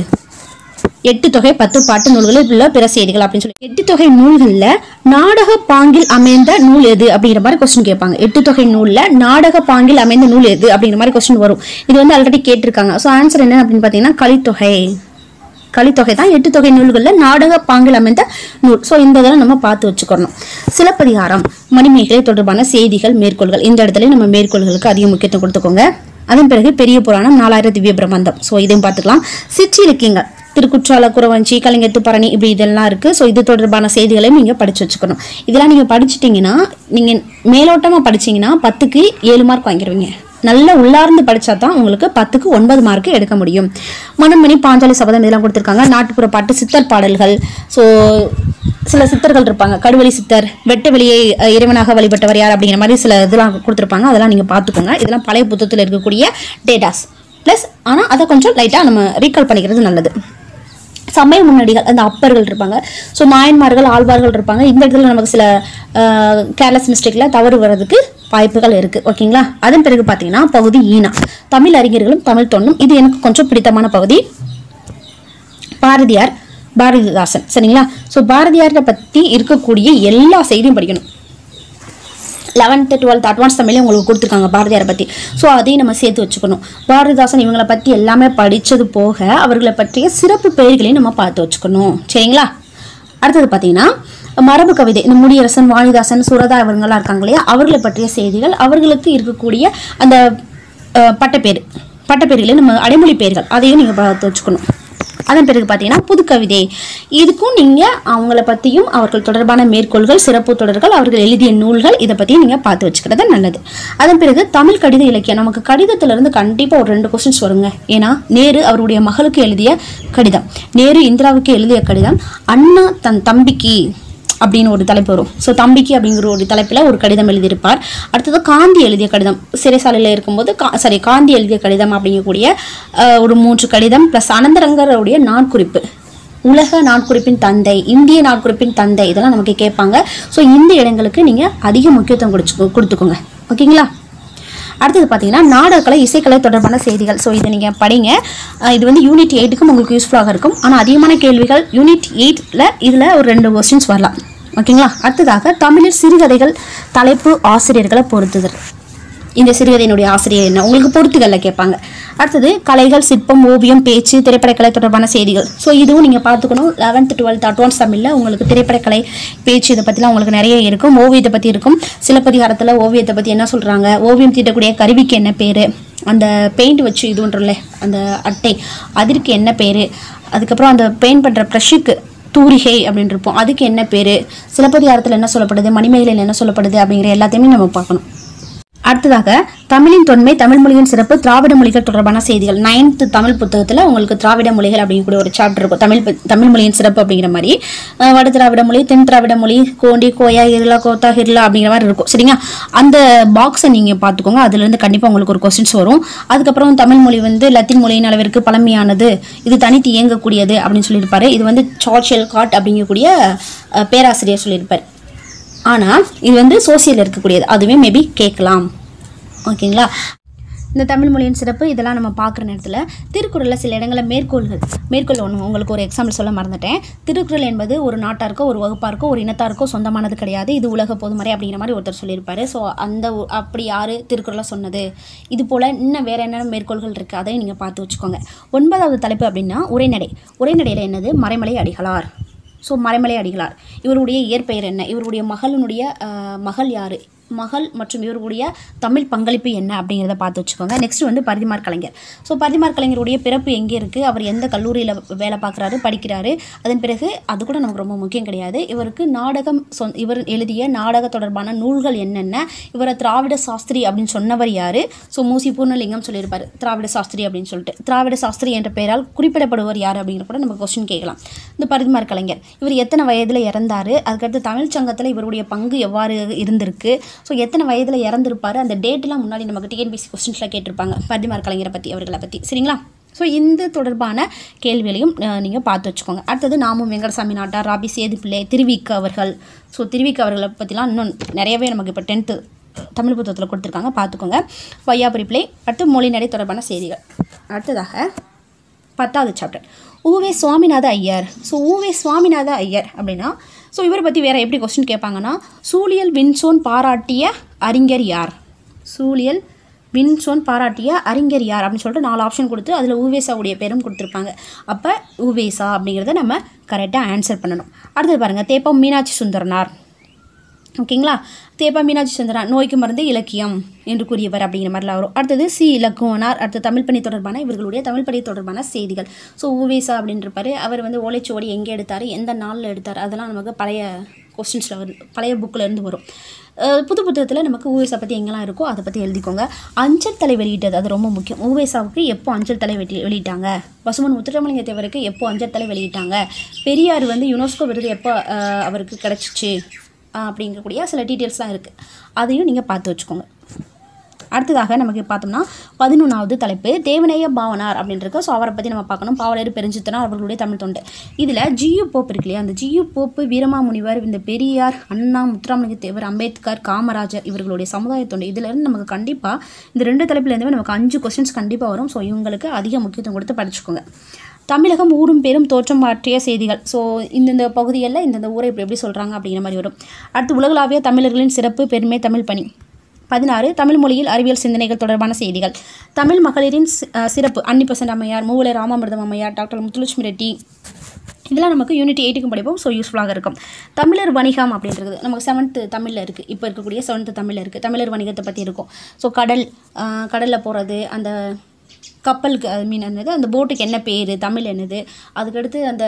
எட்டு தொகை பத்து பாட்டு நூல்களில் உள்ள பிற செய்திகள் அப்படின்னு சொல்லி எட்டு தொகை நூல்கள்ல நாடக பாங்கில் அமைந்த நூல் எது அப்படிங்கிற மாதிரி கொஸ்டின் கேட்பாங்க எட்டு தொகை நூல்ல நாடக பாங்கில் அமைந்த நூல் எது அப்படிங்கிற மாதிரி கொஸ்டின் வரும் இது வந்து ஆல்ரெடி கேட்டிருக்காங்க ஸோ ஆன்சர் என்ன அப்படின்னு பார்த்தீங்கன்னா கலித்தொகை கலித்தொகை தான் எட்டு தொகை நூல்களில் நாடக பாங்கில் அமைந்த நூல் ஸோ இந்த இதெல்லாம் நம்ம பார்த்து வச்சுக்கணும் சிலப்பதிகாரம் மணிமேகலை தொடர்பான செய்திகள் மேற்கோள்கள் இந்த இடத்துல நம்ம மேற்கோள்களுக்கு அதிக முக்கியத்துவம் கொடுத்துக்கோங்க அதன் பிறகு பெரிய புராணம் நாலாயிரம் திவ்ய பிரபந்தம் ஸோ இதையும் பார்த்துக்கலாம் சிற்றி இலக்கியங்கள் திருக்குற்றால குறவஞ்சி கலிங்கத்து பரணி இப்படி இதெல்லாம் இருக்கு ஸோ இது தொடர்பான செய்திகளையும் நீங்கள் படிச்சு வச்சுக்கணும் இதெல்லாம் நீங்கள் படிச்சிட்டிங்கன்னா நீங்கள் மேலோட்டமாக படிச்சீங்கன்னா பத்துக்கு ஏழு மார்க் வாங்கிடுவீங்க நல்ல உள்ளார்ந்து படிச்சா தான் உங்களுக்கு பத்துக்கு ஒன்பது மார்க் எடுக்க முடியும் மனமணி பாஞ்சாலி சபதம் இதெல்லாம் கொடுத்துருக்காங்க நாட்டுப்புற பாட்டு சித்தர் பாடல்கள் ஸோ சில சித்தர்கள் இருப்பாங்க கடுவெளி சித்தர் வெட்ட வெளியை அஹ், இறைவனாக வழிபட்டவர் யார் அப்படிங்கிற மாதிரி சில இதெல்லாம் கொடுத்துருப்பாங்க அதெல்லாம் நீங்கள் பார்த்துக்கோங்க இதெல்லாம் பழைய புத்தகத்தில் இருக்கக்கூடிய டேட்டாஸ் ப்ளஸ் ஆனால் அதை கொஞ்சம் லைட்டாக நம்ம ரீகால் பண்ணிக்கிறது நல்லது சமய முன்னோடிகள் அந்த அப்பர்கள் இருப்பாங்க ஸோ நாயன்மார்கள் ஆழ்வார்கள் இருப்பாங்க இந்த இடத்துல நமக்கு சில கேர்லெஸ் மிஸ்டேக்ல தவறு வர்றதுக்கு வாய்ப்புகள் இருக்கு ஓகேங்களா அதன் பிறகு பார்த்தீங்கன்னா பகுதி ஈனா தமிழ் அறிஞர்களும் தமிழ் தொண்டும் இது எனக்கு கொஞ்சம் பிடித்தமான பகுதி பாரதியார் பாரதிதாசன் சரிங்களா ஸோ பாரதியாரை பற்றி இருக்கக்கூடிய எல்லா செய்தியும் படிக்கணும் லெவன்த்து டுவெல்த் அட்வான்ஸ் தமிழே உங்களுக்கு கொடுத்துருக்காங்க பாரதியாரை பற்றி ஸோ அதையும் நம்ம சேர்த்து வச்சுக்கணும் பாரதிதாசன் இவங்களை பற்றி எல்லாமே படித்தது போக அவர்களை பற்றிய சிறப்பு பெயர்களையும் நம்ம பார்த்து வச்சுக்கணும் சரிங்களா அடுத்தது பார்த்தீங்கன்னா மரபு கவிதை இந்த முடியரசன் வாணிதாசன் சுரதா இவங்கெல்லாம் இருக்காங்க இல்லையா அவர்களை பற்றிய செய்திகள் அவர்களுக்கு இருக்கக்கூடிய அந்த அஹ், பட்டப்பேர் பட்டப்பேர்களை நம்ம அடைமொழி பெயர்கள் அதையும் நீங்கள் பார்த்து வச்சுக்கணும் அதன் பிறகு பார்த்தீங்கன்னா புதுக்கவிதை இதுக்கும் நீங்கள் அவங்கள பற்றியும் அவர்கள் தொடர்பான மேற்கோள்கள் சிறப்பு தொடர்கள் அவர்கள் எழுதிய நூல்கள் இதை பற்றியும் நீங்கள் பார்த்து வச்சுக்கிறது நல்லது அதன் பிறகு தமிழ் கடித இலக்கியம் நமக்கு கடிதத்திலிருந்து கண்டிப்பாக ஒரு ரெண்டு கொஸ்டின்ஸ் வருங்க ஏன்னா நேரு அவருடைய மகளுக்கு எழுதிய கடிதம் நேரு இந்திராவுக்கு எழுதிய கடிதம் அண்ணா தன் தம்பிக்கு அப்படின்னு ஒரு தலைப்பு வரும் ஸோ தம்பிக்கு அப்படிங்கிற ஒரு தலைப்பில் ஒரு கடிதம் எழுதியிருப்பார் அடுத்தது காந்தி எழுதிய கடிதம் சிறைசாலையில் இருக்கும்போது கா சாரி காந்தி எழுதிய கடிதம் அப்படிங்கக்கூடிய அஹ், ஒரு மூன்று கடிதம் ப்ளஸ் அனந்தரங்கருடைய நாட்குறிப்பு உலக நாட்குறிப்பின் தந்தை இந்திய நாட்குறிப்பின் தந்தை இதெல்லாம் நமக்கு கேட்பாங்க ஸோ இந்த இடங்களுக்கு நீங்கள் அதிக முக்கியத்துவம் கொடுத்து கொடுத்துக்கோங்க ஓகேங்களா அடுத்தது பார்த்தீங்கன்னா நாடகக்கலை இசைக்கலை தொடர்பான செய்திகள் ஸோ இதை நீங்கள் படிங்க அஹ் இது வந்து யூனிட் எயிட்டுக்கும் உங்களுக்கு யூஸ்ஃபுல்லாக இருக்கும் ஆனால் அதிகமான கேள்விகள் யூனிட் எயிட்டில் இதில் ஒரு ரெண்டு கொஸ்டின்ஸ் வரலாம் ஓகேங்களா அடுத்ததாக தமிழில் சிறுகதைகள் தலைப்பு ஆசிரியர்களை பொறுத்துதல் இந்த சிறுகதையினுடைய ஆசிரியர் என்ன உங்களுக்கு பொறுத்துகளில் கேட்பாங்க அடுத்தது கலைகள் சிற்பம் ஓவியம் பேச்சு திரைப்படக்கலை தொடர்பான செய்திகள் ஸோ இதுவும் நீங்கள் பார்த்துக்கணும் லெவன்த் டுவெல்த் அட்வான்ஸ் தமிழில் உங்களுக்கு திரைப்படக்கலை பேச்சு இதை பற்றிலாம் உங்களுக்கு நிறைய இருக்கும் ஓவியத்தை பற்றி இருக்கும் சிலப்பதிகாரத்தில் ஓவியத்தை பற்றி என்ன சொல்கிறாங்க ஓவியம் தீட்டக்கூடிய கருவிக்கு என்ன பேர் அந்த பெயிண்ட் வச்சு இதுன்றல அந்த அட்டை அதற்கு என்ன பேர் அதுக்கப்புறம் அந்த பெயிண்ட் பண்ணுற ப்ரஷ்ஷுக்கு தூரிகை அப்படின்னு இருப்போம் அதுக்கு என்ன பேர் சிலப்பதிகாரத்தில் என்ன சொல்லப்படுது மணிமேகலையில் என்ன சொல்லப்படுது அப்படிங்கிற எல்லாத்தையுமே நம்ம பார்க்கணும் அடுத்ததாக தமிழின் தொன்மை தமிழ் மொழியின் சிறப்பு திராவிட மொழிகள் தொடர்பான செய்திகள் நைன்த் தமிழ் புத்தகத்தில் உங்களுக்கு திராவிட மொழிகள் அப்படிங்கக்கூடிய ஒரு சாப்டர் இருக்கும் தமிழ் ப- தமிழ் மொழியின் சிறப்பு அப்படிங்கிற மாதிரி அஹ், வட திராவிட மொழி தென் திராவிட மொழி கோண்டி கோயா ஹிர்லா கோத்தா ஹிர்லா அப்படிங்கிற மாதிரி இருக்கும் சரிங்களா அந்த பாக்ஸை நீங்கள் பார்த்துக்கோங்க அதுலேருந்து கண்டிப்பாக உங்களுக்கு ஒரு கொஸ்டின்ஸ் வரும் அதுக்கப்புறம் தமிழ் மொழி வந்து லத்தீன் மொழியின் அளவிற்கு பழமையானது இது தனித்து இயங்கக்கூடியது அப்படின்னு சொல்லியிருப்பாரு இது வந்து சார்ச்செல் காட் அப்படிங்கக்கூடிய அஹ், பேராசிரியர் சொல்லியிருப்பார் ஆனால் இது வந்து சோசியல் இருக்கக்கூடியது அதுவே மேபி கேட்கலாம் ஓகேங்களா இந்த தமிழ் மொழியின் சிறப்பு இதெல்லாம் நம்ம பார்க்குற நேரத்தில் திருக்குறளில் சில இடங்களில் மேற்கோள்கள் மேற்கோள் ஒன்று உங்களுக்கு ஒரு எக்ஸாம்பிள் சொல்ல மறந்துட்டேன் திருக்குறள் என்பது ஒரு நாட்டாருக்கோ ஒரு வகுப்பாருக்கோ ஒரு இனத்தாருக்கோ சொந்தமானது கிடையாது இது உலக பொதுமறை அப்படிங்கிற மாதிரி ஒருத்தர் சொல்லியிருப்பாரு ஸோ அந்த ஒ- அப்படி யார் திருக்குறளை சொன்னது இது போல் இன்னும் வேறு என்னென்ன மேற்கோள்கள் இருக்குது அதையும் நீங்கள் பார்த்து வச்சுக்கோங்க ஒன்பதாவது தலைப்பு அப்படின்னா உரைநடை உரைநடையில் என்னது மறைமலை அடிகளார் ஸோ மறைமலை அடிகளார் இவருடைய இயற்பெயர் என்ன இவருடைய மகளினுடைய அஹ், மகள் யார் மகள் மற்றும் இவருடைய தமிழ் பங்களிப்பு என்ன அப்படிங்கிறத பார்த்து வச்சுக்கோங்க நெக்ஸ்ட் வந்து பரிதிமார் கலைஞர் ஸோ பரிதிமார் கலைஞருடைய பிறப்பு எங்கே இருக்குது அவர் எந்த கல்லூரியில் வேலை பார்க்குறாரு படிக்கிறாரு அதன் பிறகு அது கூட நமக்கு ரொம்ப முக்கியம் கிடையாது இவருக்கு நாடகம் சொந் இவர் எழுதிய நாடக தொடர்பான நூல்கள் என்னென்ன இவரை திராவிட சாஸ்திரி அப்படின்னு சொன்னவர் யார் ஸோ மூசி பூர்ணலிங்கம் சொல்லியிருப்பார் திராவிட சாஸ்திரி அப்படின்னு சொல்லிட்டு திராவிட சாஸ்திரி என்ற பெயரால் குறிப்பிடப்படுவர் யார் அப்படிங்கிற கூட நம்ம கொஸ்டின் கேட்கலாம் இந்த பரிதிமார் கலைஞர் இவர் எத்தனை வயதில் இறந்தார் அதுக்கடுத்து தமிழ் சங்கத்தில் இவருடைய பங்கு எவ்வாறு இருந்திருக்கு ஸோ எத்தனை வயதில் இறந்திருப்பார் அந்த டேட்லாம் முன்னாடி நமக்கு டிஎன்பிசி கொஸ்டின்ஸில் கேட்டிருப்பாங்க பரிதிமார் கலைஞரை பற்றி அவர்களை பற்றி சரிங்களா ஸோ இந்த தொடர்பான கேள்விகளையும் நீங்கள் பார்த்து வச்சுக்கோங்க அடுத்தது நாமும் வெங்கடசாமி நாட்டார் ராபி சேதுப்பிள்ளை திருவிக்க அவர்கள் ஸோ திருவிக்க அவர்களை பற்றிலாம் இன்னும் நிறையவே நமக்கு இப்போ டென்த்து தமிழ் புத்தகத்தில் கொடுத்துருக்காங்க பார்த்துக்கோங்க வையாபுரி பிள்ளை அடுத்து மொழிநடை தொடர்பான செய்திகள் அடுத்ததாக பத்தாவது சாப்டர் ஊவே சுவாமிநாத ஐயர் ஸோ ஊவே சுவாமிநாத ஐயர் அப்படின்னா ஸோ இவரை பற்றி வேறு எப்படி கொஸ்டின் கேட்பாங்கன்னா சூழியல் வின்சோன் பாராட்டிய அறிஞர் யார் சூழியல் வின்சோன் பாராட்டிய அறிஞர் யார் அப்படின்னு சொல்லிட்டு நாலு ஆப்ஷன் கொடுத்து அதில் ஊவேசாவுடைய பேரும் கொடுத்துருப்பாங்க அப்போ ஊவேசா அப்படிங்கிறத நம்ம கரெக்டாக ஆன்சர் பண்ணணும் அடுத்தது பாருங்கள் தேப்பம் மீனாட்சி சுந்தரனார் ஓகேங்களா தேப்பா மீனாட்சி சந்திரா நோய்க்கு மருந்து இலக்கியம் என்று கூறியவர் அப்படிங்கிற மாதிரிலாம் வரும் அடுத்தது சி இலக்குவனார் அடுத்து தமிழ் பணி தொடர்பான இவர்களுடைய தமிழ் பணி தொடர்பான செய்திகள் ஸோ ஊவேசா அப்படின்னு இருப்பாரு அவர் வந்து ஓலைச்சுவடி எங்கே எடுத்தார் எந்த நாளில் எடுத்தார் அதெல்லாம் நமக்கு பழைய கொஸ்டின்ஸில் வரும் பழைய புக்கில் இருந்து வரும் அஹ் புது புத்தகத்தில் நமக்கு ஊவேசா பற்றி எங்கெல்லாம் இருக்கோ அதை பற்றி எழுதிக்கோங்க அஞ்சல் தலை வெளியிட்டது அது ரொம்ப முக்கியம் ஊவேசாவுக்கு எப்போ அஞ்சல் தலை வெட்டி வெளியிட்டாங்க பசுமன் முத்துராமலிங்க தேவருக்கு எப்போ அஞ்சல் தலை வெளியிட்டாங்க பெரியார் வந்து யுனெஸ்கோ விருது எப்போ அஹ், அவருக்கு கிடச்சிச்சு ஆஹ் அப்படிங்கக்கூடிய சில டீட்டெயில்ஸ்லாம் இருக்குது அதையும் நீங்கள் பார்த்து வச்சுக்கோங்க அடுத்ததாக நமக்கு பார்த்தோம்னா பதினொன்றாவது தலைப்பு தேவநேய பாவனார் அப்படின்றது ஸோ அவரை பற்றி நம்ம பார்க்கணும் பாவலர் பெருஞ்சித்தனார் அவர்களுடைய தமிழ் தொண்டு இதில் ஜியு போப் இருக்கு இல்லையா அந்த ஜியு போப்பு வீரமாமுனிவர் இந்த பெரியார் அண்ணா முத்துராமலிங்க தேவர் அம்பேத்கர் காமராஜர் இவர்களுடைய சமுதாய தொண்டு இதிலேருந்து நமக்கு கண்டிப்பாக இந்த ரெண்டு தலைப்புலேருந்துமே நமக்கு அஞ்சு கொஸ்டின்ஸ் கண்டிப்பாக வரும் ஸோ இவங்களுக்கு அதிக முக்கியத்துவம் கொடுத்து படிச்சுக்கோங்க தமிழகம் ஊரும் பெரும் தோற்றம் மாற்றிய செய்திகள் ஸோ இந்தந்த பகுதிகளில் இந்தந்த ஊரை இப்படி எப்படி சொல்கிறாங்க அப்படிங்கிற மாதிரி வரும் அடுத்து உலகளாவிய தமிழர்களின் சிறப்பு பெருமை தமிழ் பணி பதினாறு தமிழ் மொழியில் அறிவியல் சிந்தனைகள் தொடர்பான செய்திகள் தமிழ் மகளிரின் சி- அஹ் சிறப்பு அன்னி பெசன்ட் அம்மையார் மூவலர் ராமாமிர்தம் அம்மையார் டாக்டர் முத்துலட்சுமி ரெட்டி இதெல்லாம் நமக்கு யூனிட் எயிட்டுக்கும் படிப்போம் ஸோ யூஸ்ஃபுல்லாக இருக்கும் தமிழர் வணிகம் அப்படின்றது நமக்கு செவன்த்து தமிழில் இருக்குது இப்போ இருக்கக்கூடிய செவன்த்து தமிழில் இருக்குது தமிழர் வணிகத்தை பற்றி இருக்கும் ஸோ கடல் கடலில் போகிறது அந்த கப்பலுக்கு ஐ மீன் என்னது அந்த போட்டுக்கு என்ன பேர் தமிழ் என்னது அதுக்கடுத்து அந்த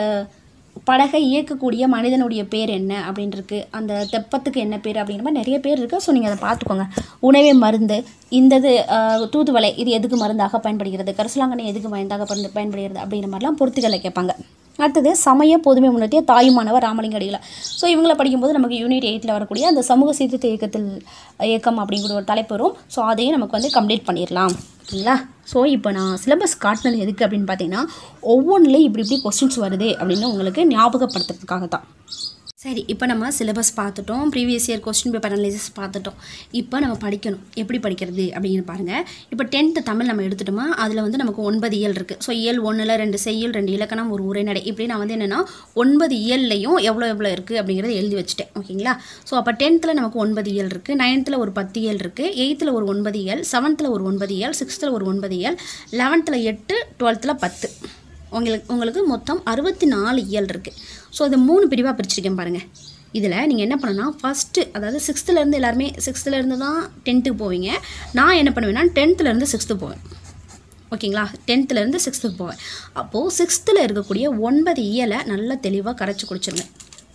படகை இயக்கக்கூடிய மனிதனுடைய பேர் என்ன அப்படின்னு இருக்கு அந்த தெப்பத்துக்கு என்ன பேர் அப்படிங்கிற மாதிரி நிறைய பேர் இருக்குது ஸோ நீங்கள் அதை பார்த்துக்கோங்க உணவே மருந்து இந்த இது ஆஹ், தூதுவளை இது எதுக்கு மருந்தாக பயன்படுகிறது கரிசலாங்கண்ணி எதுக்கு மருந்தாக பயன்படு பயன்படுகிறது அப்படிங்கிற மாதிரிலாம் பொறுத்துக்களை கேட்பாங்க அடுத்தது சமய பொதுமை முன்னேற்றிய தாயுமானவர் ராமலிங்க அடிகளார் ஸோ இவங்களை படிக்கும்போது நமக்கு யூனிட் எயிட்டில் வரக்கூடிய அந்த சமூக சீர்திருத்த இயக்கத்தில் இயக்கம் அப்படிங்கிற ஒரு தலைப்பு வரும் ஸோ அதையும் நமக்கு வந்து கம்ப்ளீட் பண்ணிடலாம் ஓகேங்களா ஸோ இப்போ நான் சிலபஸ் காட்டினது எதுக்கு அப்படின்னு பார்த்தீங்கன்னா ஒவ்வொன்றுலேயும் இப்படி இப்படி கொஸ்டின்ஸ் வருது அப்படின்னு உங்களுக்கு ஞாபகப்படுத்துறதுக்காக தான் சரி இப்போ நம்ம சிலபஸ் பார்த்துட்டோம் previous year question paper analysis பார்த்துட்டோம் இப்போ நம்ம படிக்கணும் எப்படி படிக்கிறது அப்படின்னு பாருங்கள் இப்போ டென்த்து தமிழ் நம்ம எடுத்துட்டோமா அதில் வந்து நமக்கு ஒன்பது இயல் இருக்குது ஸோ இயல் ஒன்றில் ரெண்டு செய்யுள் ரெண்டு இலக்கணம் ஒரு உரைநடை இப்படி நான் வந்து என்னென்னா ஒன்பது இயல்லையும் எவ்வளோ எவ்வளோ இருக்குது அப்படிங்கிறத எழுதி வச்சுட்டேன் ஓகேங்களா ஸோ அப்போ டென்த்தில் நமக்கு ஒன்பது இயல் இருக்குது நைன்த்தில் ஒரு பத்து இயல் இருக்குது எயித்தில் ஒரு ஒன்பது இயல் செவன்த்தில் ஒரு ஒன்பது இயல் சிக்ஸ்த்தில் ஒரு ஒன்பது இயல் லெவன்த்தில் எட்டு டுவெல்த்தில் பத்து உங்களுக்கு உங்களுக்கு மொத்தம் அறுபத்தி நாலு இயல் இருக்குது ஸோ அது மூணு பிரிவாக பிரிச்சிருக்கேன் பாருங்கள் இதில் நீங்கள் என்ன பண்ணணும்னா ஃபஸ்ட்டு அதாவது சிக்ஸ்த்துலேருந்து எல்லாருமே சிக்ஸ்த்துலேருந்து தான் டென்த்துக்கு போவீங்க நான் என்ன பண்ணுவேன்னா டென்த்துலேருந்து சிக்ஸ்த்து போவேன் ஓகேங்களா டென்த்துலேருந்து சிக்ஸ்த்துக்கு போவேன் அப்போது சிக்ஸ்த்தில் இருக்கக்கூடிய ஒன்பது இயலை நல்லா தெளிவாக கரைச்சி குடிச்சிருங்க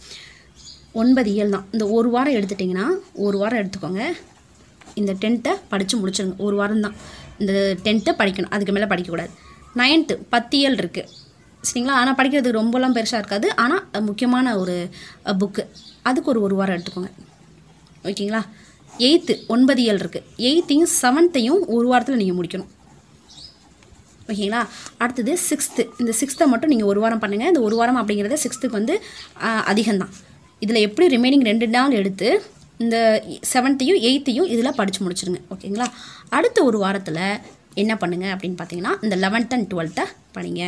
ஒன்பது இயல் தான் இந்த ஒரு வாரம் எடுத்துட்டிங்கன்னா ஒரு வாரம் எடுத்துக்கோங்க இந்த டென்த்தை படித்து முடிச்சிருங்க ஒரு வாரம் தான் இந்த டென்த்தை படிக்கணும் அதுக்கு மேலே படிக்கக்கூடாது நைன்த்து பத்து இயல் இருக்குது சரிங்களா ஆனால் படிக்கிறதுக்கு ரொம்பலாம் பெருசாக இருக்காது ஆனால் அது முக்கியமான ஒரு புக்கு அதுக்கு ஒரு ஒரு வாரம் எடுத்துக்கோங்க ஓகேங்களா எயித்து ஒன்பது இயல் இருக்குது எயித்தையும் செவன்த்தையும் ஒரு வாரத்தில் நீங்கள் முடிக்கணும் ஓகேங்களா அடுத்தது சிக்ஸ்த்து இந்த சிக்ஸ்த்தை மட்டும் நீங்கள் ஒரு வாரம் பண்ணுங்கள் இந்த ஒரு வாரம் அப்படிங்கிறது சிக்ஸ்த்துக்கு வந்து அதிகம்தான் இதில் எப்படி ரிமைனிங் ரெண்டு நாள் எடுத்து இந்த செவன்த்தையும் எயித்தையும் இதில் படித்து முடிச்சிருங்க ஓகேங்களா அடுத்த ஒரு வாரத்தில் என்ன பண்ணுங்க அப்படின்னு பார்த்தீங்கன்னா இந்த லெவன்த் அண்ட் டுவெல்த்தை படிங்க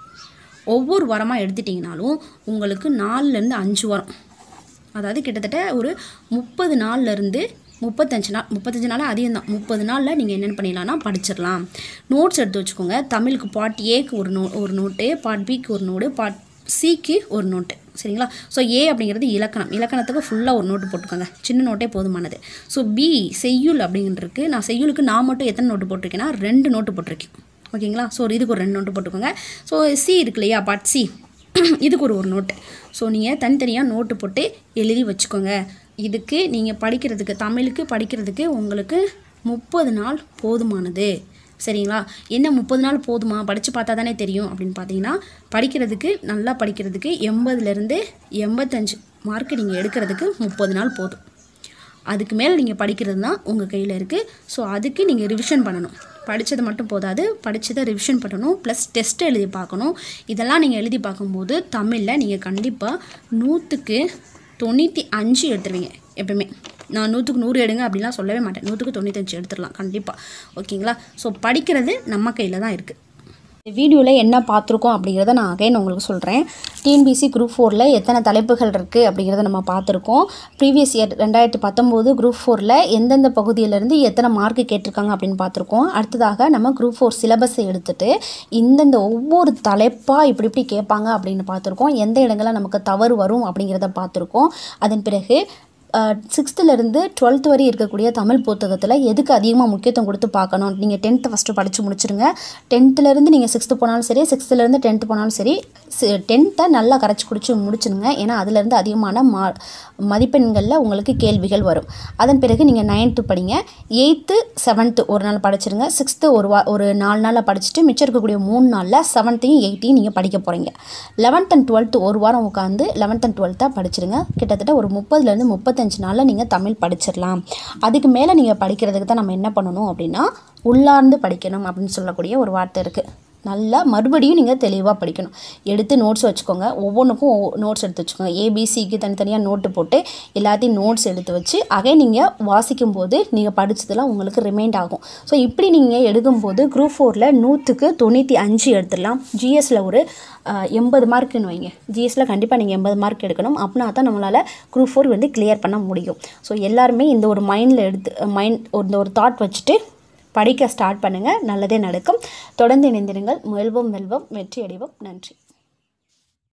ஒவ்வொரு வாரமாக எடுத்துட்டிங்கனாலும் உங்களுக்கு நாலுலேருந்து அஞ்சு வாரம் அதாவது கிட்டத்தட்ட ஒரு முப்பது நாள்லேருந்து முப்பத்தஞ்சு நாள் முப்பத்தஞ்சு நாள் அதிகம் தான் முப்பது நாளில் நீங்கள் என்னென்ன பண்ணிடலாம்னா படிச்சிடலாம் நோட்ஸ் எடுத்து வச்சுக்கோங்க தமிழுக்கு பார்ட் ஏக்கு ஒரு நோ ஒரு நோட்டு பார்ட் பிக்கு ஒரு நோடு பார்ட் சிக்கு ஒரு நோட்டு சரிங்களா ஸோ ஏ அப்படிங்கிறது இலக்கணம் இலக்கணத்துக்கு ஃபுல்லாக ஒரு நோட்டு போட்டுக்கோங்க சின்ன நோட்டே போதுமானது ஸோ பி செய்யுள் அப்படிங்கிறதுக்கு நான் செய்யுளுக்கு நான் மட்டும் எத்தனை நோட்டு போட்டிருக்கேன்னா ரெண்டு நோட்டு போட்டிருக்கேன் ஓகேங்களா ஸோ இதுக்கு ஒரு ரெண்டு நோட்டு போட்டுக்கோங்க ஸோ சி இருக்கு இல்லையா பார்ட் சி இதுக்கு ஒரு ஒரு நோட்டு ஸோ நீங்கள் தனித்தனியாக நோட்டு போட்டு எழுதி வச்சுக்கோங்க இதுக்கு நீங்கள் படிக்கிறதுக்கு தமிழுக்கு படிக்கிறதுக்கு உங்களுக்கு முப்பது நாள் போதுமானது சரிங்களா என்ன முப்பது நாள் போதுமா படித்து பார்த்தா தானே தெரியும் அப்படின்னு பார்த்தீங்கன்னா படிக்கிறதுக்கு நல்லா படிக்கிறதுக்கு எண்பதுலேருந்து எண்பத்தஞ்சு மார்க்கு நீங்கள் எடுக்கிறதுக்கு முப்பது நாள் போதும் அதுக்கு மேலே நீங்கள் படிக்கிறது தான் உங்கள் கையில் இருக்குது ஸோ அதுக்கு நீங்கள் ரிவிஷன் பண்ணணும் படித்தது மட்டும் போதாது படித்ததை ரிவிஷன் பண்ணணும் ப்ளஸ் டெஸ்ட் எழுதி பார்க்கணும் இதெல்லாம் நீங்கள் எழுதி பார்க்கும்போது தமிழில் நீங்கள் கண்டிப்பாக நூற்றுக்கு தொண்ணூற்றி அஞ்சு எடுத்துருவீங்க எப்பவுமே நான் நூற்றுக்கு நூறு எடுங்க அப்படிலாம் சொல்லவே மாட்டேன் நூற்றுக்கு தொண்ணூத்தஞ்சு எடுத்துடலாம் கண்டிப்பாக ஓகேங்களா ஸோ படிக்கிறது நம்ம கையில் தான் இருக்குது இந்த வீடியோவில் என்ன பார்த்துருக்கோம் அப்படிங்கிறத நான் அகைன் உங்களுக்கு சொல்கிறேன் டிஎன்பிசி குரூப் ஃபோரில் எத்தனை தலைப்புகள் இருக்குது அப்படிங்கிறத நம்ம பார்த்துருக்கோம் ப்ரீவியஸ் இயர் ரெண்டாயிரத்தி பத்தொம்போது குரூப் ஃபோரில் எந்தெந்த பகுதியிலேருந்து எத்தனை மார்க் கேட்டிருக்காங்க அப்படின்னு பார்த்துருக்கோம் அடுத்ததாக நம்ம குரூப் ஃபோர் சிலபஸை எடுத்துட்டு இந்தந்த ஒவ்வொரு தலைப்பாக இப்படி இப்படி கேட்பாங்க அப்படின்னு பார்த்துருக்கோம் எந்த இடங்களில் நமக்கு தவறு வரும் அப்படிங்கிறத பார்த்துருக்கோம் அதன் பிறகு சிக்ஸ்த்துலேருந்து டுவெல்த் வரை இருக்கக்கூடிய தமிழ் புத்தகத்தில் எதுக்கு அதிகமாக முக்கியத்துவம் கொடுத்து பார்க்கணும் நீங்கள் டென்த்தை ஃபஸ்ட்டு படித்து முடிச்சிருங்க டென்த்துலேருந்து நீங்கள் சிக்ஸ்த்து போனாலும் சரி சிக்ஸ்த்துலேருந்து டென்த்து போனாலும் சரி டென்த்தை நல்லா கரைச்சி குடிச்சு முடிச்சிடுங்க ஏன்னா அதுலேருந்து அதிகமான மா மதிப்பெண்களில் உங்களுக்கு கேள்விகள் வரும் அதன் பிறகு நீங்கள் நைன்த்து படிங்க எயித்து செவன்த்து ஒரு நாள் படிச்சிருங்க சிக்ஸ்த்து ஒரு வா ஒரு நாலு நாளில் படிச்சுட்டு மிச்சம் இருக்கக்கூடிய மூணு நாளில் செவன்த்தையும் எயித்தையும் நீங்கள் படிக்க போகிறீங்க லெவன்த் அண்ட் டுவெல்த்து ஒரு வாரம் உட்காந்து லெவன்த் அண்ட் டுவெல்த்தாக படிச்சிருங்க கிட்டத்தட்ட ஒரு முப்பதுலேருந்து முப்பத்தஞ்சு நாளில் நீங்கள் தமிழ் படிச்சிடலாம் அதுக்கு மேலே நீங்கள் படிக்கிறதுக்கு தான் நம்ம என்ன பண்ணணும் அப்படின்னா உள்ளார்ந்து படிக்கணும் அப்படின்னு சொல்லக்கூடிய ஒரு வார்த்தை இருக்குது நல்லா மறுபடியும் நீங்கள் தெளிவாக படிக்கணும் எடுத்து நோட்ஸ் வச்சுக்கோங்க ஒவ்வொன்றுக்கும் நோட்ஸ் எடுத்து வச்சுக்கோங்க ஏபிசிக்கு தனித்தனியாக நோட்டு போட்டு எல்லாத்தையும் நோட்ஸ் எடுத்து வச்சு அகை நீங்கள் வாசிக்கும் போது நீங்கள் படித்ததெல்லாம் உங்களுக்கு ரிமைண்ட் ஆகும் ஸோ இப்படி நீங்கள் எடுக்கும்போது குரூப் ஃபோரில் நூற்றுக்கு தொண்ணூற்றி அஞ்சு எடுத்துடலாம் ஜிஎஸ்சில் ஒரு எண்பது மார்க்குன்னு வைங்க ஜிஎஸ்சில் கண்டிப்பாக நீங்கள் எண்பது மார்க் எடுக்கணும் அப்படின்னா தான் நம்மளால் குரூப் ஃபோர் வந்து கிளியர் பண்ண முடியும் ஸோ எல்லாருமே இந்த ஒரு மைண்டில் எடுத்து மைண்ட் இந்த ஒரு தாட் வச்சுட்டு படிக்க ஸ்டார்ட் பண்ணுங்கள் நல்லதே நடக்கும் தொடர்ந்து இணைந்திருங்கள் முயல்வோம் வெல்வோம் வெற்றி அடைவோம் நன்றி